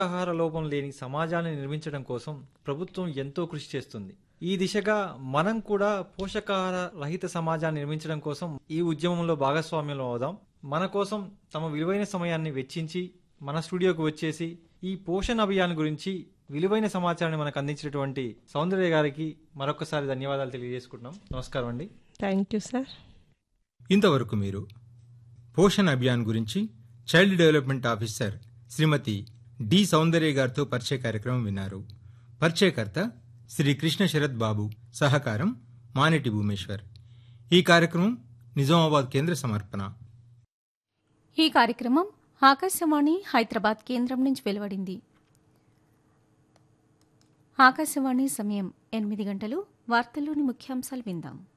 ఆహార లోపం లేని సమాజాన్ని నిర్మించడం కోసం ప్రభుత్వం ఎంతో కృషి చేస్తుంది ఈ దిశగా మనం కూడా పోషకాహార రహిత సమాజాన్ని నిర్మించడం కోసం ఈ ఉద్యమంలో భాగస్వామ్యం అవుదాం మన కోసం తమ విలువైన సమయాన్ని వెచ్చించి మన స్టూడియోకు వచ్చేసి ఈ పోషణ్ అభియాన్ గురించి విలువైన సమాచారాన్ని మనకు అందించినటువంటి సౌందర్య గారికి మరొకసారి ధన్యవాదాలు తెలియజేసుకుంటున్నాం నమస్కారం అండి థ్యాంక్ యూ సార్ ఇంతవరకు మీరు పోషణ్ అభియాన్ గురించి child development officer Srimathi D Soundarya గారితో పరిచయ కార్యక్రమం విన్నారు పరిచయకర్త శ్రీ కృష్ణ శరత్ బాబు సహకారం మానేటి భూమేశ్వర్ ఈ కార్యక్రమం నిజామాబాద్ కేంద్ర సమర్పణ ఈ కార్యక్రమం ఆకాశవాణి హైదరాబాద్ కేంద్రం నుంచి వెలువడింది ఆకాశవాణి సమయం ఎనిమిది గంటలు వార్తల్లోని ముఖ్యాంశాలు విందాం